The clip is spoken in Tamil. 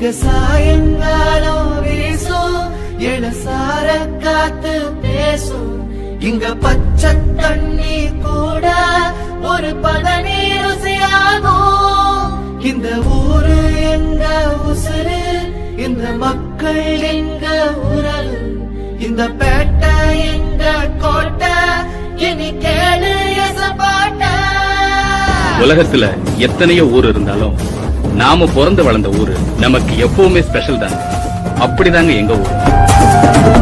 இங்க சாயங்காலம் வீசும் இளசார காத்து பேசும் இங்க பச்சை தண்ணி கூட ஒரு பதனி ருசியாகும் இந்த ஊரு எங்க உசுரு இந்த மக்கள் எங்க உறவு இந்த பேட்டை எங்க கோட்டை இனி கேளு எசப்பாட்ட உலகத்துல எத்தனையோ ஊர் இருந்தாலும் நாம பிறந்து வளர்ந்த ஊரு நமக்கு எப்பவுமே ஸ்பெஷல் தான் அப்படிதாங்க எங்க ஊர்